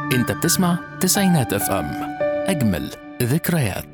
انت بتسمع تسعينات اف ام اجمل ذكريات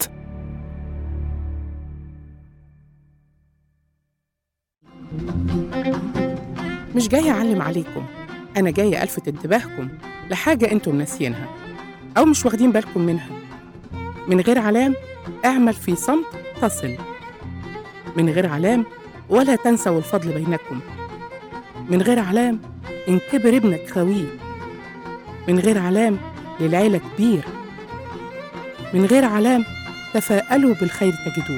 مش جاية أعلم عليكم أنا جاية ألفت انتباهكم لحاجة أنتم ناسيينها أو مش واخدين بالكم منها من غير علام اعمل في صمت تصل من غير علام ولا تنسوا الفضل بينكم من غير علام إن كبر ابنك خويه من غير علام للعيلة كبير من غير علام تفاءلوا بالخير تجدوه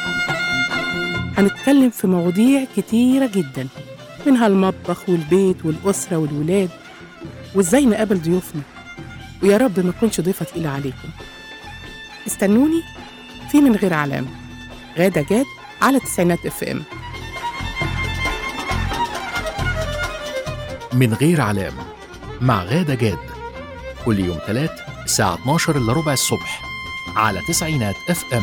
هنتكلم في مواضيع كتيرة جدا منها المطبخ والبيت والأسرة والولاد وإزاي نقابل ضيوفنا ويا رب ما أكونش ضيفة تقيلة عليكم استنوني في من غير علام غادة جاد على تسعينات اف ام من غير علام مع غادة جاد كل يوم ثلاث الساعة 12 إلا ربع الصبح على تسعينات اف ام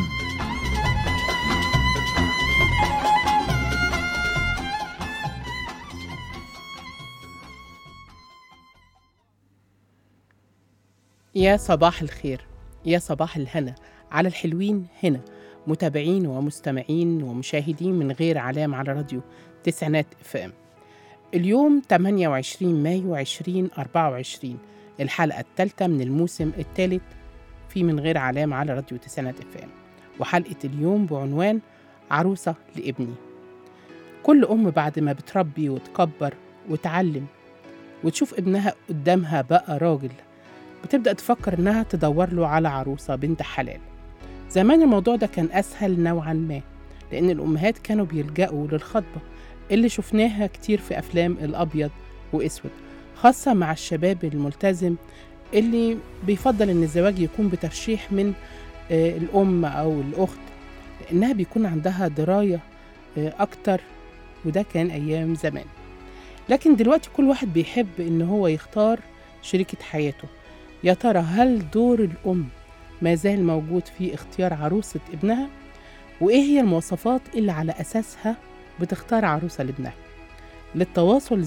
يا صباح الخير يا صباح الهنا على الحلوين هنا متابعين ومستمعين ومشاهدين من غير علام على راديو تسعينات اف ام اليوم 28 مايو 2024 الحلقة الثالثة من الموسم الثالث في من غير علام على راديو تسعينات اف ام وحلقة اليوم بعنوان عروسة لابني كل أم بعد ما بتربي وتكبر وتعلم وتشوف ابنها قدامها بقى راجل بتبدأ تفكر إنها تدور له على عروسة بنت حلال زمان الموضوع ده كان أسهل نوعا ما لأن الأمهات كانوا بيلجأوا للخطبة اللي شفناها كتير في أفلام الأبيض وأسود خاصة مع الشباب الملتزم اللي بيفضل إن الزواج يكون بترشيح من آه، الأم أو الأخت لأنها بيكون عندها دراية آه، أكتر وده كان أيام زمان لكن دلوقتي كل واحد بيحب إن هو يختار شريكة حياته يا ترى هل دور الأم ما زال موجود في اختيار عروسة ابنها؟ وإيه هي المواصفات اللي على أساسها بتختار عروسة لابنها؟ للتواصل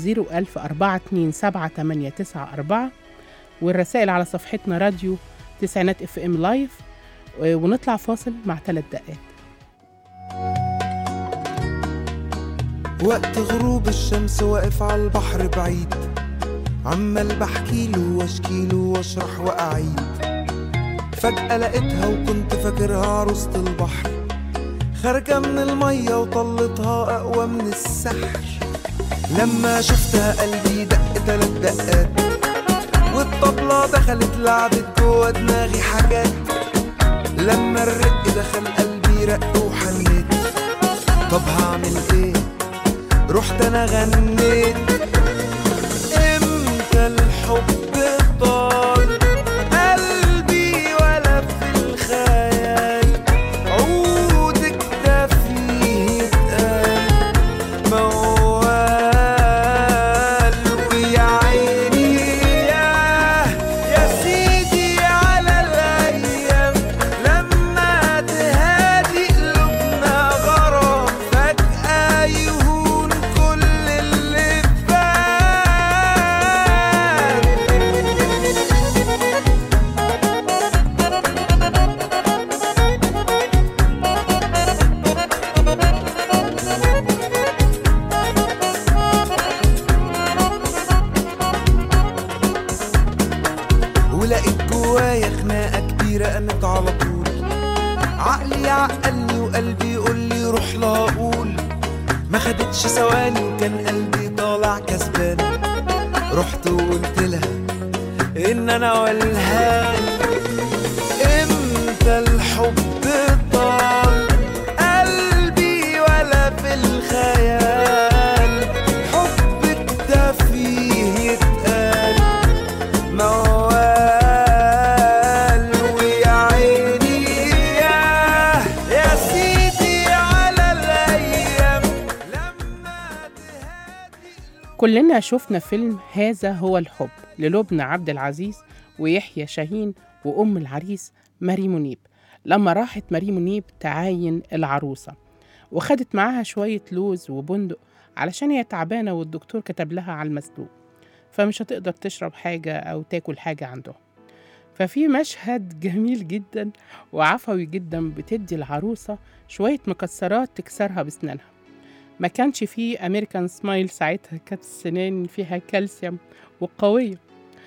010427894 والرسائل على صفحتنا راديو تسعينات اف ام لايف ونطلع فاصل مع ثلاث دقات وقت غروب الشمس واقف على البحر بعيد عمال بحكيله واشكيله واشرح واعيد فجأة لقيتها وكنت فاكرها عروسة البحر خارجة من المية وطلتها أقوى من السحر لما شفتها قلبي دق تلات دقات والطبلة دخلت لعبت جوا دماغي حاجات لما الرق دخل قلبي رق وحنيت طب هعمل ايه رحت انا غنيت امتى الحب طال قلبي ولا في الخيال عودك ده فيه اتقال موال ويا عيني ياه يا سيدي على الايام لما تهادي قلوبنا غرام فجأة يهون كل اللي فات ولقيت جوايا خناقة كبيرة قامت على طول عقلي يعقلني وقلبي يقول لي روح لا اقول ما خدتش ثواني وكان قلبي طالع كسبان رحت وقلت لها ان انا والهان امتى الحب طال قلبي ولا في الخيال حبك ده فيه يتقال موال ويا عيني ياه يا سيدي على الايام لما تهادي كلنا شفنا فيلم هذا هو الحب للبنى عبد العزيز ويحيى شاهين وأم العريس ماري منيب لما راحت ماري منيب تعاين العروسة وخدت معاها شوية لوز وبندق علشان هي تعبانة والدكتور كتب لها على المسلوق فمش هتقدر تشرب حاجة أو تاكل حاجة عندهم ففي مشهد جميل جدا وعفوي جدا بتدي العروسة شوية مكسرات تكسرها بسنانها ما كانش فيه أمريكان سمايل ساعتها كانت السنان فيها كالسيوم وقوية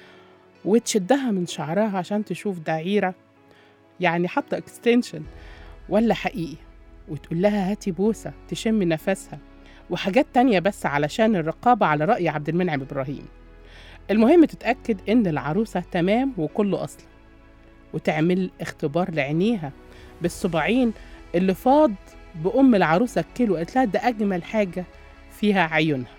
وتشدها من شعرها عشان تشوف دعيرة يعني حاطة اكستنشن ولا حقيقي وتقول لها هاتي بوسة تشم نفسها وحاجات تانية بس علشان الرقابة على رأي عبد المنعم إبراهيم المهم تتأكد إن العروسة تمام وكله أصل وتعمل اختبار لعينيها بالصباعين اللي فاض بأم العروسة الكيلو قالت لها ده أجمل حاجة فيها عيونها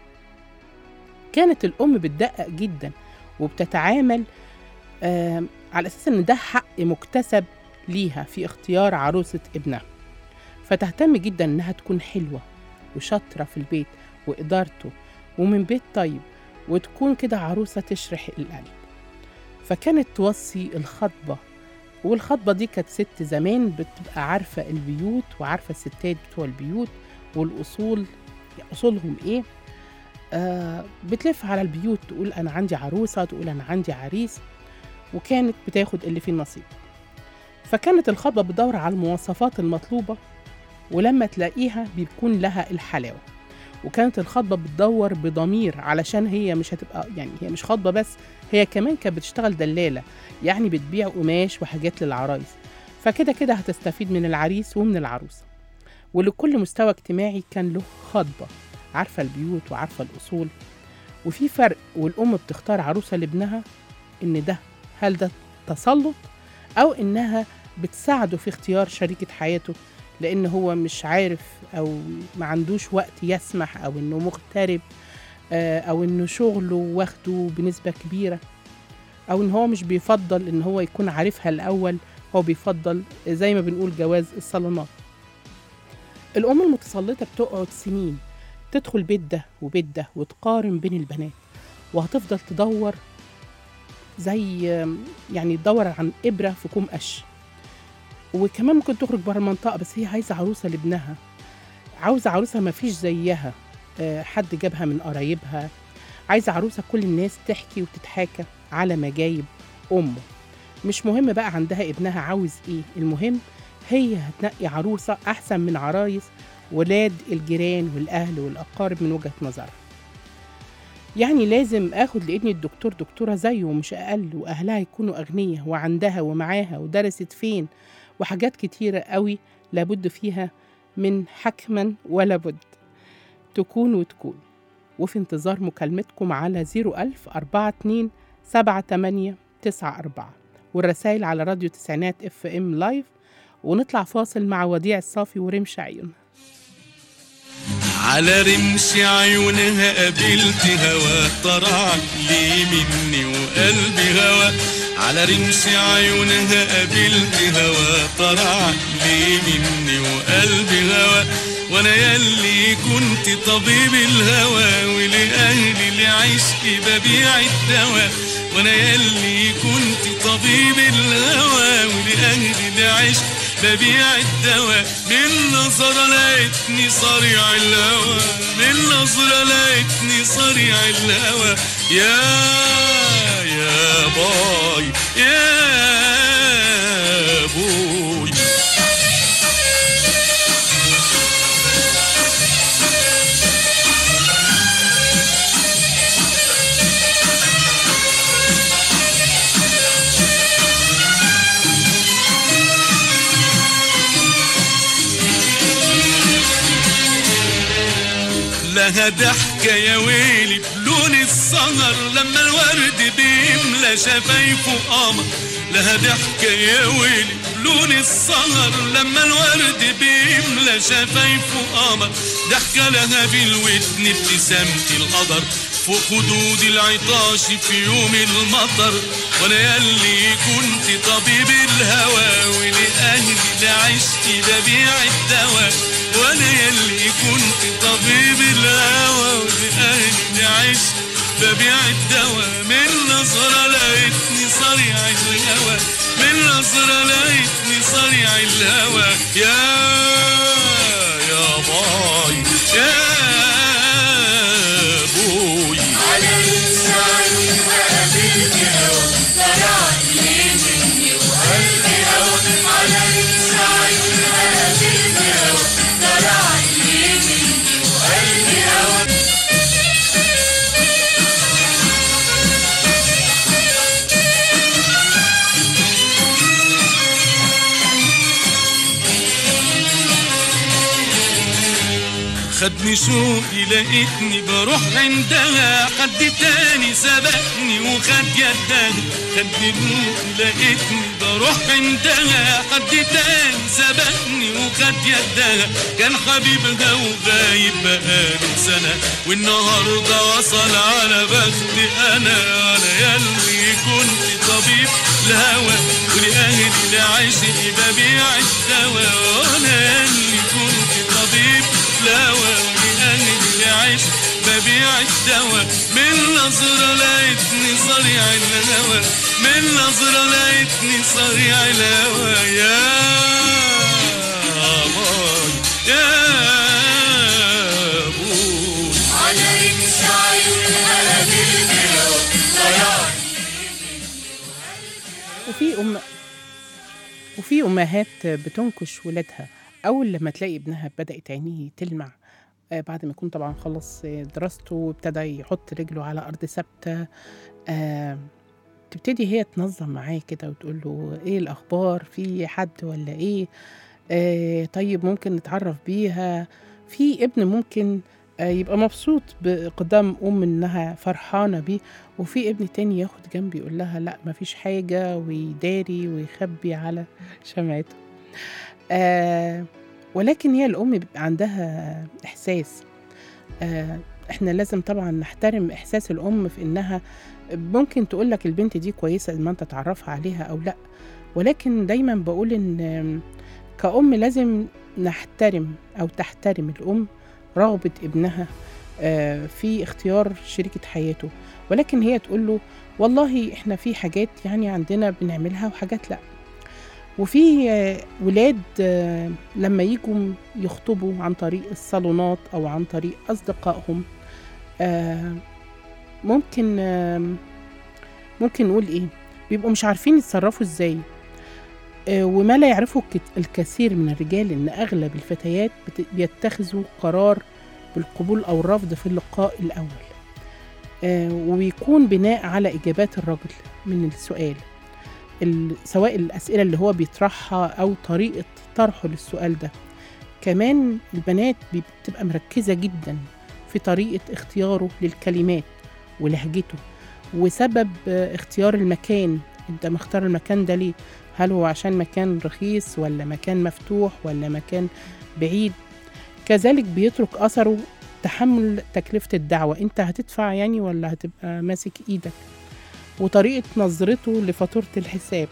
كانت الأم بتدقق جدا وبتتعامل آم، على أساس إن ده حق مكتسب ليها في اختيار عروسة ابنها فتهتم جدا إنها تكون حلوة وشاطرة في البيت وإدارته ومن بيت طيب وتكون كده عروسة تشرح القلب فكانت توصي الخطبة والخطبة دي كانت ست زمان بتبقى عارفة البيوت وعارفة الستات بتوع البيوت والأصول أصولهم إيه آه بتلف على البيوت تقول أنا عندي عروسة تقول أنا عندي عريس وكانت بتاخد اللي فيه النصيب فكانت الخطبة بتدور على المواصفات المطلوبة ولما تلاقيها بيكون لها الحلاوة وكانت الخطبة بتدور بضمير علشان هي مش هتبقى يعني هي مش خطبة بس هي كمان كانت بتشتغل دلالة يعني بتبيع قماش وحاجات للعرايس فكده كده هتستفيد من العريس ومن العروسة ولكل مستوى اجتماعي كان له خطبة عارفة البيوت وعارفة الأصول وفي فرق والأم بتختار عروسة لابنها إن ده هل ده تسلط أو إنها بتساعده في اختيار شريكة حياته لأن هو مش عارف أو ما عندوش وقت يسمح أو إنه مغترب آه، أو إنه شغله واخده بنسبة كبيرة أو إن هو مش بيفضل إن هو يكون عارفها الأول هو بيفضل زي ما بنقول جواز الصالونات الأم المتسلطة بتقعد سنين تدخل بيت ده وبيت ده وتقارن بين البنات وهتفضل تدور زي يعني تدور عن إبرة في كوم قش وكمان ممكن تخرج بره المنطقة بس هي عايزة عروسة لابنها عاوزة عروسة ما فيش زيها آه، حد جابها من قرايبها عايزة عروسة كل الناس تحكي وتتحاكى على مجايب أمه مش مهم بقى عندها ابنها عاوز ايه المهم هي هتنقي عروسة أحسن من عرايس ولاد الجيران والأهل والأقارب من وجهة نظرها يعني لازم اخد لابني الدكتور دكتورة زيه ومش أقل وأهلها يكونوا أغنياء وعندها ومعاها ودرست فين وحاجات كتيرة قوي لابد فيها من حكما ولا بد تكون وتكون وفي انتظار مكالمتكم على 01000 42 78 94 والرسائل على راديو تسعينات اف ام لايف ونطلع فاصل مع وديع الصافي ورمش عيون على رمش عيونها قابلت هوا طرع لي مني وقلبي هوا على رمش عيونها قابلت هوا طرع لي مني وقلبي هوا وانا ياللي كنت طبيب الهوى ولأهلي لعشقي ببيع الدواء وانا ياللي كنت طبيب الهوى ولأهلي لعشقي ببيع الدواء من نظرة لقيتني صريع الهوى من نظرة لقيتني صريع الهوى يا يا باي يا بوي لها ضحكة يا ويلي بلون السهر لما الورد بيملى شفايفه قمر لها ضحكة يا ويلي بلون السهر لما الورد بيملى شفايفه قمر ضحكة لها بالودن ابتسامة القدر فوق خدود العطاش في يوم المطر وانا ياللي كنت طبيب الهوى ولأهلي لعشتي ببيع الدواء وانا ياللي كنت طبيب الهوى ولأهلي لعشت ببيع الدواء من نظرة لقيتني صريع الهوى من نظرة لقيتني صريع الهوى يا يا باي يا بوي على رمش عيونها قابلت هوا طلع لي من خدني شوقي لقيتني بروح عندها حد تاني سبقني وخد يدها خدني شوقي لقيتني بروح عندها حد تاني سبقني وخد يدها كان حبيبها وغايب بقاله سنة والنهاردة وصل على بختي أنا أنا يلي كنت طبيب الهوى ولأهلي لعشقي ببيع الدواء وأنا اللي كنت طبيب الهوى ولأهلي لعشقي ببيع الدواء من نظرة لقيتني صريع الهوى من نظرة لقيتني صريع الهوى يا باي يا بوي وفي أم وفي أمهات بتنكش ولادها أول لما تلاقي ابنها بدأت عينيه تلمع آه، بعد ما يكون طبعا خلص آه، دراسته وابتدى يحط رجله على أرض ثابتة آه، تبتدي هي تنظم معاه كده وتقول له ايه الأخبار في حد ولا ايه آه، طيب ممكن نتعرف بيها في ابن ممكن آه، يبقى مبسوط بقدام أم إنها فرحانة بيه وفي ابن تاني ياخد جنبي يقول لها لا مفيش حاجة ويداري ويخبي على شمعته آه ولكن هي الأم بيبقى عندها إحساس آه إحنا لازم طبعا نحترم إحساس الأم في إنها ممكن تقول لك البنت دي كويسة ما أنت تعرفها عليها أو لأ ولكن دايما بقول إن كأم لازم نحترم أو تحترم الأم رغبة ابنها آه، في اختيار شريكة حياته ولكن هي تقول له والله احنا في حاجات يعني عندنا بنعملها وحاجات لا وفي آه، ولاد آه، لما يجوا يخطبوا عن طريق الصالونات او عن طريق اصدقائهم آه، ممكن آه، ممكن نقول ايه بيبقوا مش عارفين يتصرفوا ازاي آه، وما لا يعرفه الك- الكثير من الرجال ان اغلب الفتيات بت- بيتخذوا قرار بالقبول او الرفض في اللقاء الاول آه، وبيكون بناء على اجابات الرجل من السؤال ال- سواء الاسئله اللي هو بيطرحها او طريقه طرحه للسؤال ده كمان البنات بي- بتبقى مركزه جدا في طريقه اختياره للكلمات ولهجته وسبب آه، اختيار المكان انت مختار المكان ده ليه هل هو عشان مكان رخيص ولا مكان مفتوح ولا مكان بعيد كذلك بيترك أثره تحمل تكلفة الدعوة انت هتدفع يعني ولا هتبقى ماسك ايدك وطريقة نظرته لفاتورة الحساب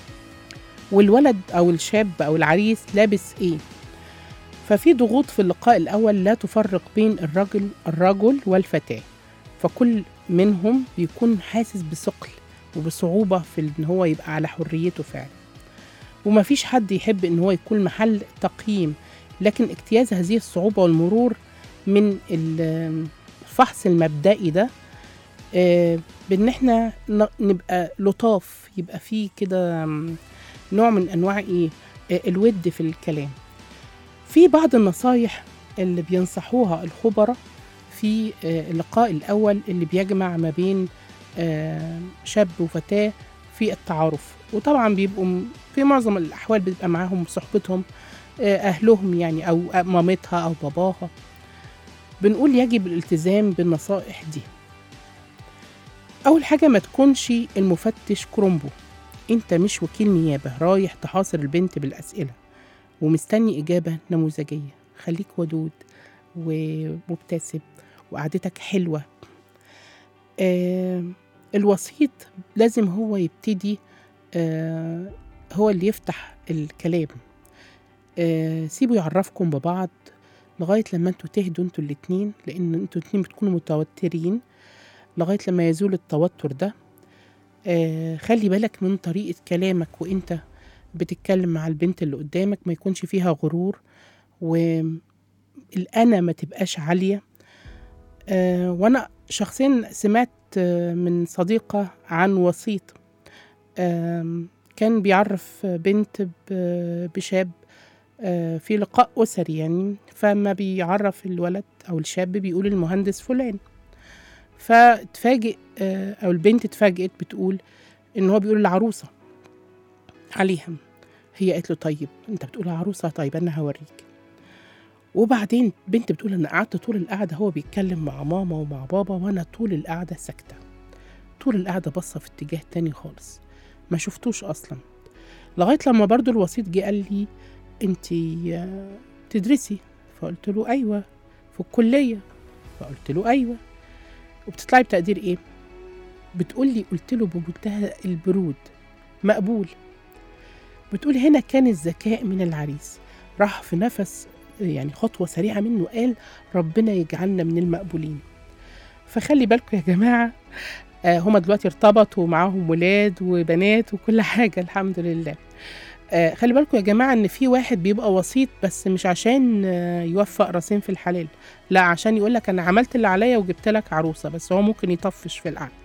والولد أو الشاب أو العريس لابس ايه ففي ضغوط في اللقاء الأول لا تفرق بين الرجل الرجل والفتاة فكل منهم بيكون حاسس بثقل وبصعوبة في إن هو يبقى على حريته فعلا ومفيش حد يحب إن هو يكون محل تقييم لكن اجتياز هذه الصعوبة والمرور من ال- الفحص المبدئي ده آه، بإن احنا ن- نبقى لطاف يبقى فيه كده م، نوع من أنواع إيه آه، الود في الكلام في بعض النصايح اللي بينصحوها الخبراء في آه، اللقاء الأول اللي بيجمع ما بين آه، شاب وفتاة في التعارف وطبعا بيبقوا م- في معظم الأحوال بيبقى معاهم صحبتهم آه، أهلهم يعني أو مامتها أو باباها بنقول يجب الالتزام بالنصائح دي أول حاجة ما تكونش المفتش كرومبو أنت مش وكيل نيابة رايح تحاصر البنت بالأسئلة ومستني إجابة نموذجية خليك ودود ومبتسم وقعدتك حلوة آه الوسيط لازم هو يبتدي آه هو اللي يفتح الكلام آه سيبوا يعرفكم ببعض لغاية لما انتوا تهدوا انتوا الاتنين لأن انتوا الاتنين بتكونوا متوترين لغاية لما يزول التوتر ده آه خلي بالك من طريقة كلامك وانت بتتكلم مع البنت اللي قدامك ما يكونش فيها غرور والأنا ما تبقاش عالية آه وأنا شخصيا سمعت آه من صديقة عن وسيط آم، كان بيعرف بنت ب- بشاب آه، في لقاء أسري يعني فما بيعرف الولد أو الشاب بيقول المهندس فلان فتفاجئ آه، أو البنت اتفاجئت بتقول إن هو بيقول العروسة عليها هي قالت له طيب أنت بتقول عروسة طيب أنا هوريك وبعدين بنت بتقول انا قعدت طول القعده هو بيتكلم مع ماما ومع بابا وانا طول القعده ساكته طول القعده باصه في اتجاه تاني خالص ما شفتوش اصلا لغايه لما برضو الوسيط جه قال لي انتي آه، تدرسي فقلت له ايوه في الكليه فقلت له ايوه وبتطلعي بتقدير ايه بتقول لي قلت له بمنتهى البرود مقبول بتقول هنا كان الذكاء من العريس راح في نفس يعني خطوة سريعة منه قال ربنا يجعلنا من المقبولين فخلي بالكم يا جماعة آه هما دلوقتي ارتبطوا ومعاهم ولاد وبنات وكل حاجة الحمد لله آه خلي بالكم يا جماعة إن في واحد بيبقى وسيط بس مش عشان آه يوفق راسين في الحلال لا عشان يقولك أنا عملت اللي عليا وجبت لك عروسة بس هو ممكن يطفش في القعدة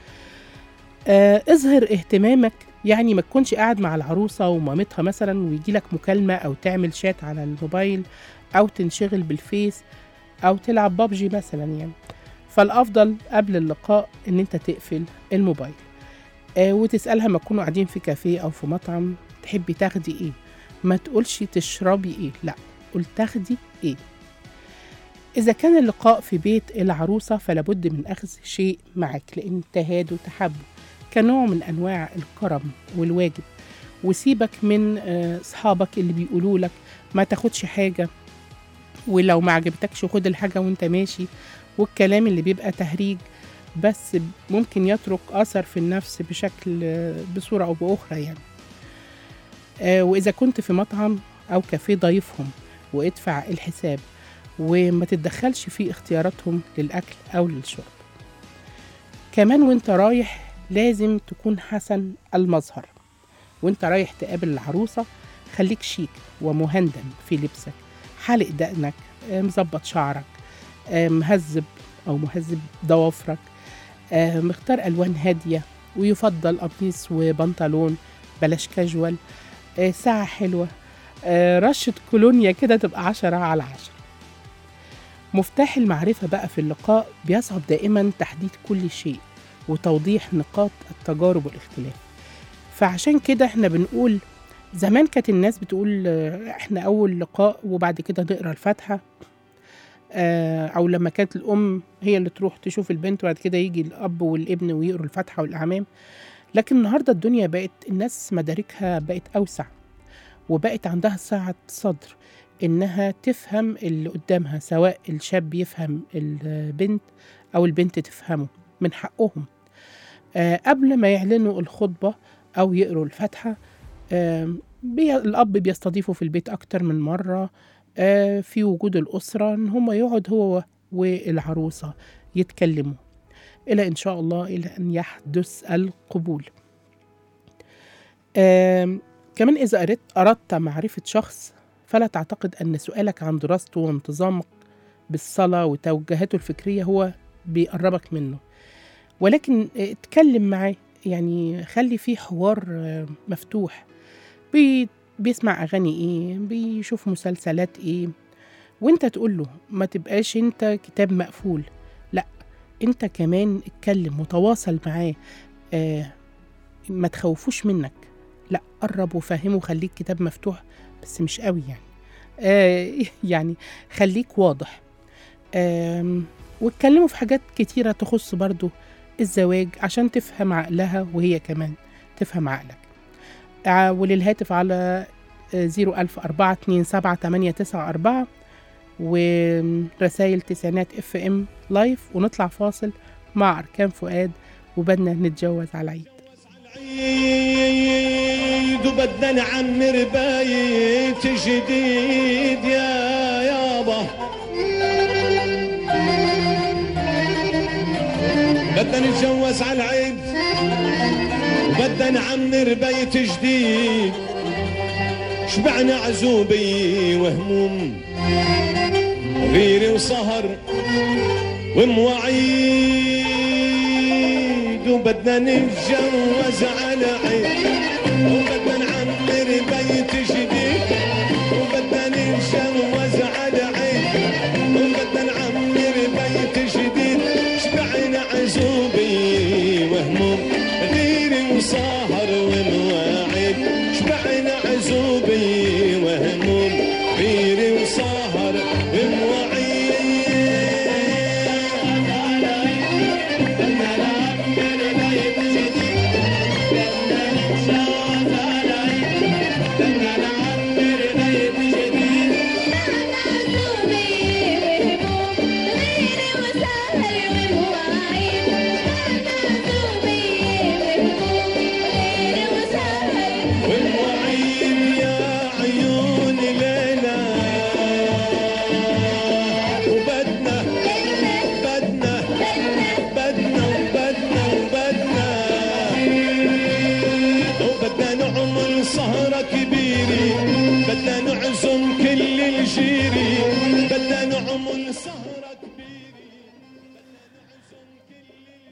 آه اظهر اهتمامك يعني ما تكونش قاعد مع العروسة ومامتها مثلا ويجي لك مكالمة أو تعمل شات على الموبايل أو تنشغل بالفيس أو تلعب بابجي مثلا يعني فالأفضل قبل اللقاء إن أنت تقفل الموبايل آه وتسألها ما تكونوا قاعدين في كافيه أو في مطعم تحبي تاخدي إيه ما تقولش تشربي إيه لا قول تاخدي إيه إذا كان اللقاء في بيت العروسة فلابد من أخذ شيء معك لأن تهاد وتحب كنوع من أنواع الكرم والواجب وسيبك من آه، أصحابك اللي بيقولوا لك ما تاخدش حاجة ولو ما عجبتكش خد الحاجة وانت ماشي والكلام اللي بيبقى تهريج بس ممكن يترك أثر في النفس بشكل آه، بصورة أو بأخرى يعني آه، وإذا كنت في مطعم أو كافيه ضيفهم وادفع الحساب وما تتدخلش في اختياراتهم للأكل أو للشرب كمان وانت رايح لازم تكون حسن المظهر وانت رايح تقابل العروسة خليك شيك ومهندم في لبسك حالق دقنك آه، مظبط شعرك آه، مهذب أو مهذب ضوافرك آه، مختار ألوان هادية ويفضل قميص وبنطلون بلاش كاجوال آه، ساعة حلوة آه، رشة كولونيا كده تبقى عشرة على عشرة مفتاح المعرفة بقى في اللقاء بيصعب دائما تحديد كل شيء وتوضيح نقاط التجارب والاختلاف فعشان كده احنا بنقول زمان كانت الناس بتقول آه، احنا اول لقاء وبعد كده نقرا الفاتحه آه، او لما كانت الام هي اللي تروح تشوف البنت وبعد كده يجي الاب والابن ويقروا الفاتحه والاعمام لكن النهارده الدنيا بقت الناس مداركها بقت اوسع وبقت عندها سعه صدر انها تفهم اللي قدامها سواء الشاب يفهم البنت او البنت تفهمه من حقهم آه، قبل ما يعلنوا الخطبه او يقروا الفاتحه آم، بي الاب بيستضيفه في البيت اكتر من مره آه، في وجود الاسره ان هم يقعد هو والعروسه يتكلموا الى ان شاء الله الى ان يحدث القبول آم، كمان اذا أردت اردت معرفه شخص فلا تعتقد ان سؤالك عن دراسته وانتظامك بالصلاه وتوجهاته الفكريه هو بيقربك منه ولكن آه، اتكلم معاه يعني خلي فيه حوار آه، مفتوح بي بيسمع اغاني ايه بيشوف مسلسلات ايه وانت تقول له ما تبقاش انت كتاب مقفول لا انت كمان اتكلم وتواصل معاه آه ما تخوفوش منك لا قرب وفهمه وخليك كتاب مفتوح بس مش قوي يعني آه يعني خليك واضح آم، واتكلموا في حاجات كتيرة تخص برضو الزواج عشان تفهم عقلها وهي كمان تفهم عقلك آه، وللهاتف على زيرو ألف أربعة اتنين سبعة تمانية تسعة أربعة ورسايل تسعينات اف ام لايف ونطلع فاصل مع أركان فؤاد وبدنا نتجوز على العيد عيد وبدنا نعمر بايت جديد يا يابا بدنا نتجوز على العيد وبدنا نعمر بيت جديد شبعنا عزوبي وهموم غيري وسهر ومواعيد وبدنا نتجوز على عيد وبدنا نعمر بيت جديد وبدنا نتجوز على عيد وبدنا نعمر بيت جديد شبعنا عزوبي وهموم غيري وسهر ومواعيد شبعنا عزوبي وهموم غيري وسهر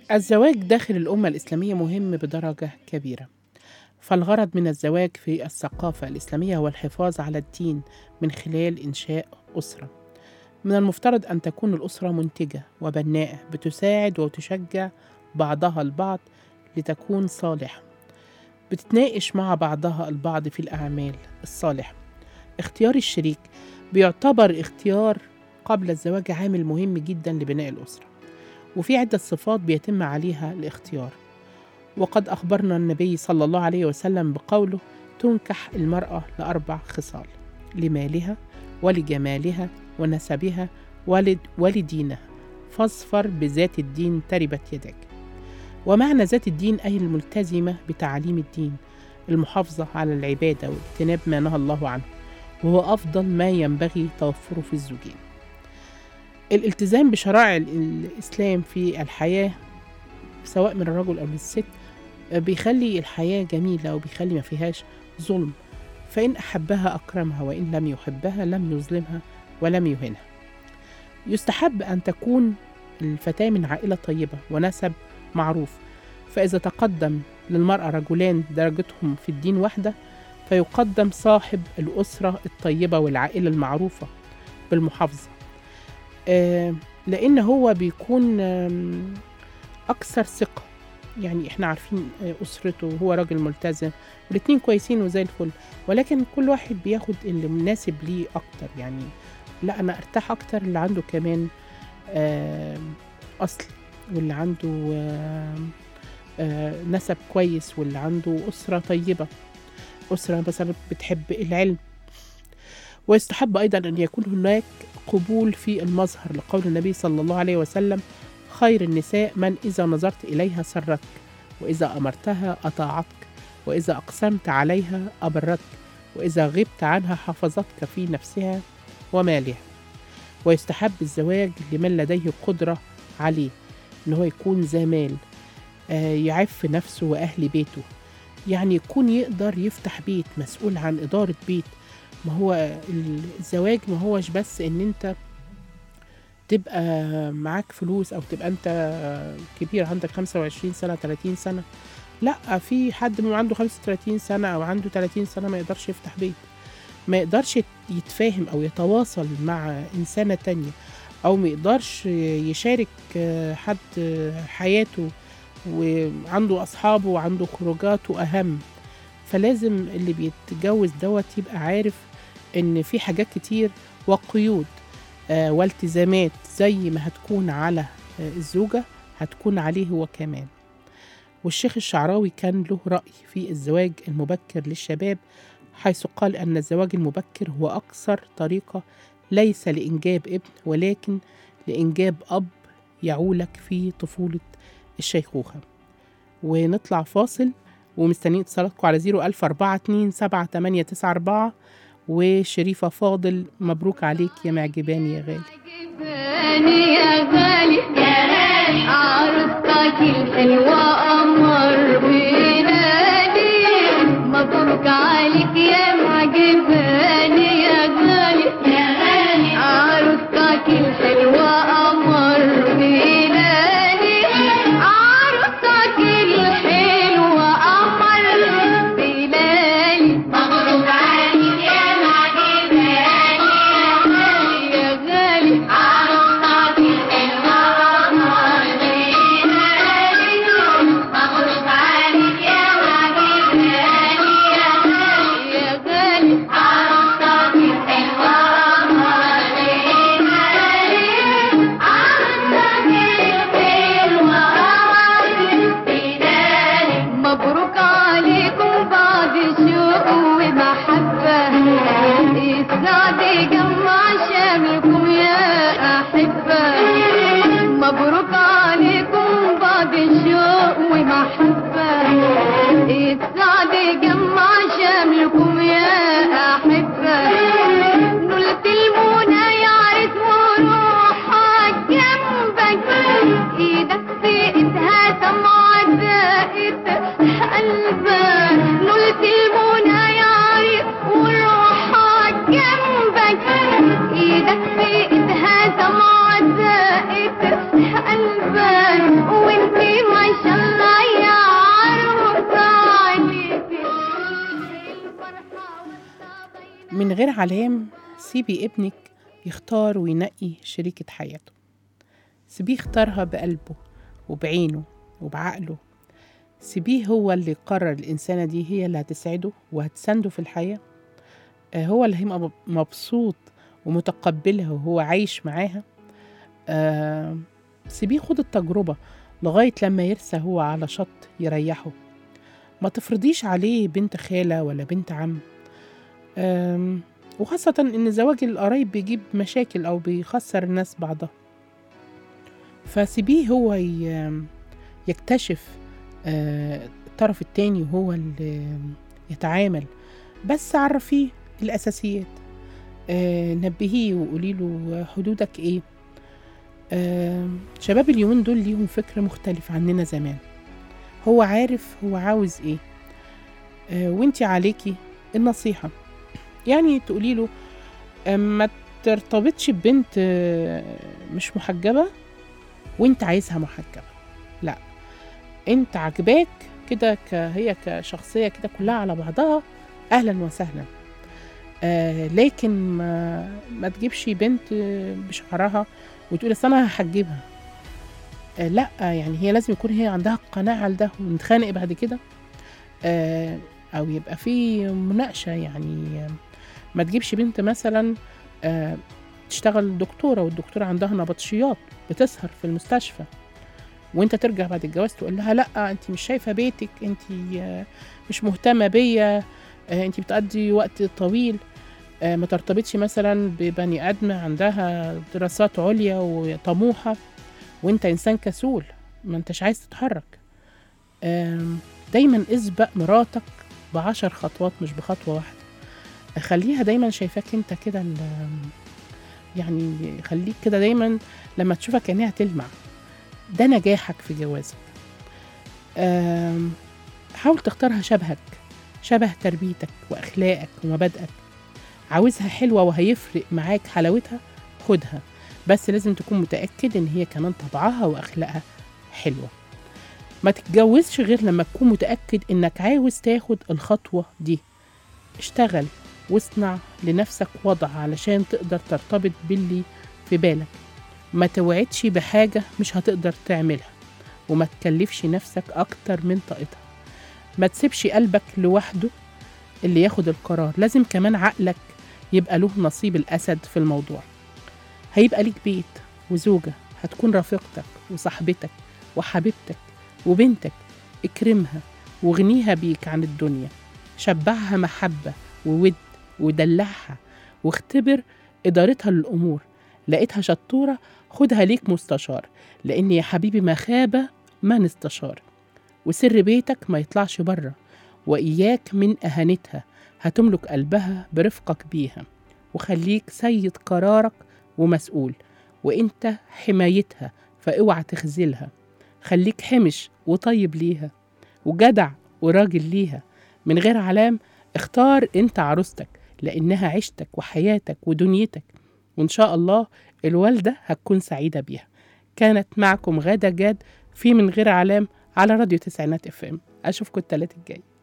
الزواج داخل الأمة الإسلامية مهم بدرجة كبيرة فالغرض من الزواج في الثقافة الإسلامية هو الحفاظ على الدين من خلال إنشاء أسرة من المفترض أن تكون الأسرة منتجة وبناءة بتساعد وتشجع بعضها البعض لتكون صالحة بتتناقش مع بعضها البعض في الأعمال الصالحة اختيار الشريك بيعتبر اختيار قبل الزواج عامل مهم جدا لبناء الأسرة وفي عدة صفات بيتم عليها الاختيار وقد أخبرنا النبي صلى الله عليه وسلم بقوله تنكح المرأة لأربع خصال لمالها ولجمالها ونسبها ولد ولدينها فاصفر بذات الدين تربت يدك ومعنى ذات الدين أي الملتزمة بتعاليم الدين المحافظة على العبادة واجتناب ما نهى الله عنه وهو أفضل ما ينبغي توفره في الزوجين الالتزام بشرائع ال- الإسلام في الحياة سواء من الرجل أو من الست بيخلي الحياة جميلة وبيخلي ما فيهاش ظلم فإن أحبها أكرمها وإن لم يحبها لم يظلمها ولم يهنها يستحب أن تكون الفتاة من عائلة طيبة ونسب معروف فإذا تقدم للمرأة رجلان درجتهم في الدين واحدة فيقدم صاحب الأسرة الطيبة والعائلة المعروفة بالمحافظة آه، لأن هو بيكون آم، أكثر ثقة يعني احنا عارفين آه، أسرته وهو راجل ملتزم والاتنين كويسين وزي الفل ولكن كل واحد بياخد اللي مناسب ليه أكتر يعني لا أنا أرتاح أكتر اللي عنده كمان آم، أصل واللي عنده آم، آه، نسب كويس واللي عنده أسرة طيبة أسرة مثلا بتحب العلم ويستحب أيضا أن يكون هناك قبول في المظهر لقول النبي صلى الله عليه وسلم خير النساء من إذا نظرت إليها سرتك وإذا أمرتها أطاعتك وإذا أقسمت عليها أبرتك وإذا غبت عنها حفظتك في نفسها ومالها ويستحب الزواج لمن لديه قدرة عليه إن هو يكون ذا مال آه، يعف نفسه وأهل بيته يعني يكون يقدر يفتح بيت مسؤول عن إدارة بيت ما هو الزواج ما هوش بس ان انت تبقى معاك فلوس او تبقى انت كبير عندك 25 سنة 30 سنة لا في حد من عنده 35 سنة او عنده 30 سنة ما يقدرش يفتح بيت ما يقدرش يتفاهم او يتواصل مع انسانة تانية او ما يقدرش يشارك حد حياته وعنده اصحابه وعنده خروجاته اهم فلازم اللي بيتجوز دوت يبقى عارف ان في حاجات كتير وقيود آه والتزامات زي ما هتكون على آه الزوجة هتكون عليه هو كمان والشيخ الشعراوي كان له رأي في الزواج المبكر للشباب حيث قال أن الزواج المبكر هو أكثر طريقة ليس لإنجاب ابن ولكن لإنجاب أب يعولك في طفولة الشيخوخة ونطلع فاصل ومستنيين اتصالاتكم على 01042 وشريفة فاضل مبروك عليك يا معجباني يا غالي عجباني يا غالي يا غالي عروستك الحلوة قمر بلادي مبروك عليك يا معجباني يا غالي يا غالي عروستك الحلوة قمر بلادي عروستك الحلوة قمر بلادي مبروك عليك يا معجباني يا غالي عروستك الحلوة قمر بلادي غير علام سيبي ابنك يختار وينقي شريكة حياته سيبيه يختارها بقلبه وبعينه وبعقله سيبيه هو اللي يقرر الإنسانة دي هي اللي هتسعده وهتسنده في الحياة آه، هو اللي هيبقى مبسوط ومتقبلها وهو عايش معاها آه، سيبيه خد التجربة لغاية لما يرسى هو على شط يريحه ما تفرضيش عليه بنت خالة ولا بنت عم آم، وخاصة إن زواج القرايب بيجيب مشاكل أو بيخسر الناس بعضها فسيبيه هو ي- يكتشف آه، الطرف التاني وهو اللي يتعامل بس عرفيه الأساسيات آه، نبهيه وقولي له حدودك إيه آه، شباب اليومين دول ليهم فكر مختلف عننا زمان هو عارف هو عاوز إيه آه، وانتي عليكي النصيحة يعني تقولي له آه، ما ترتبطش ببنت آه، مش محجبة وانت عايزها محجبة لا انت عجباك كده ك- هي كشخصية كده كلها على بعضها اهلا وسهلا آه لكن ما, ما تجيبش بنت آه، بشعرها وتقول اصل انا هحجبها آه لا يعني هي لازم يكون هي عندها قناعة لده ونتخانق بعد كده آه او يبقى في مناقشة يعني آه، ما تجيبش بنت مثلا آه تشتغل دكتورة والدكتورة عندها نبطشيات بتسهر في المستشفى وانت ترجع بعد الجواز تقول لها لا انت مش شايفه بيتك انت آه، مش مهتمه بيا آه، انت بتقضي وقت طويل آه، ما ترتبطش مثلا ببني ادم عندها دراسات عليا وطموحه وانت انسان كسول ما انتش عايز تتحرك آم، دايما اسبق مراتك بعشر خطوات مش بخطوه واحده خليها دايما شايفاك انت كده ال- يعني خليك كده دايما لما تشوفك عينيها تلمع ده نجاحك في جوازك آم، حاول تختارها شبهك شبه تربيتك واخلاقك ومبادئك عاوزها حلوه وهيفرق معاك حلاوتها خدها بس لازم تكون متاكد ان هي كمان طبعها واخلاقها حلوه ما تتجوزش غير لما تكون متاكد انك عاوز تاخد الخطوه دي اشتغل واصنع لنفسك وضع علشان تقدر ترتبط باللي في بالك ما توعدش بحاجة مش هتقدر تعملها وما تكلفش نفسك أكتر من طاقتها ما تسيبش قلبك لوحده اللي ياخد القرار لازم كمان عقلك يبقى له نصيب الأسد في الموضوع هيبقى ليك بيت وزوجة هتكون رفيقتك وصاحبتك وحبيبتك وبنتك اكرمها واغنيها بيك عن الدنيا شبعها محبة وود ودلعها واختبر إدارتها للأمور لقيتها شطورة خدها ليك مستشار لأن يا حبيبي ما خاب من استشار وسر بيتك ما يطلعش بره وإياك من أهانتها هتملك قلبها برفقك بيها وخليك سيد قرارك ومسؤول وإنت حمايتها فاوعى تخذلها خليك حمش وطيب ليها وجدع وراجل ليها من غير علام اختار انت عروستك لانها عيشتك وحياتك ودنيتك وان شاء الله الوالده هتكون سعيده بيها كانت معكم غاده جاد في من غير علام على راديو تسعينات اف ام اشوفكم التلات الجاي